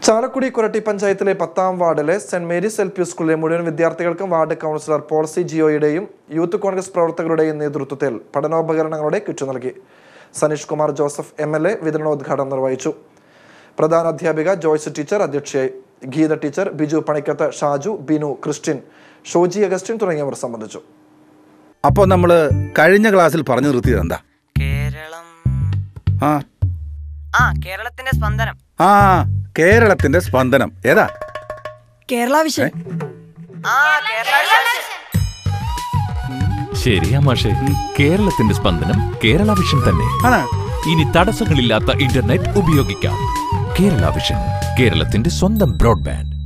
ചാലക്കുടി കുരട്ടി പഞ്ചായത്തിലെ പത്താം വാർഡിലെ സെന്റ് മേരീസ് എൽ പി സ്കൂളിലെ മുഴുവൻ വിദ്യാർത്ഥികൾക്കും വാർഡ് കൗൺസിലർ പോൾസി ജിയോയുടെയും യൂത്ത് കോൺഗ്രസ് പ്രവർത്തകരുടെയും നേതൃത്വത്തിൽ പഠനോപകരണങ്ങളുടെ കിറ്റ് നൽകി Saneesh Kumar Joseph M L A വിതരണോദ്ഘാടനം നിർവഹിച്ചു പ്രധാന അധ്യാപിക ജോയ്സ് ടീച്ചർ അധ്യക്ഷയായി ഗീത ടീച്ചർ ബിജു പണിക്കത്ത് ഷാജു ബിനു ക്രിസ്റ്റിൻ ഷോജി അഗസ്റ്റിൻ തുടങ്ങിയവർ സംബന്ധിച്ചു അപ്പോൾ നമ്മൾ കഴിഞ്ഞ ക്ലാസ്സിൽ പറഞ്ഞു നിർത്തിയത് എന്താ കേരളം ആ ആ കേരളത്തിന്റെ സ്പന്ദനം ആ കേരളത്തിന്റെ സ്പന്ദനം ഏതാ കേരള വിഷൻ ആ കേരള ശരിയാ മാഷെ കേരളത്തിന്റെ സ്പന്ദനം കേരള വിഷൻ തന്നെ ആണോ ഇനി തടസ്സങ്ങളില്ലാത്ത ഇന്റർനെറ്റ് ഉപയോഗിക്കാം കേരള വിഷൻ കേരളത്തിന്റെ സ്വന്തം ബ്രോഡ്ബാൻഡ്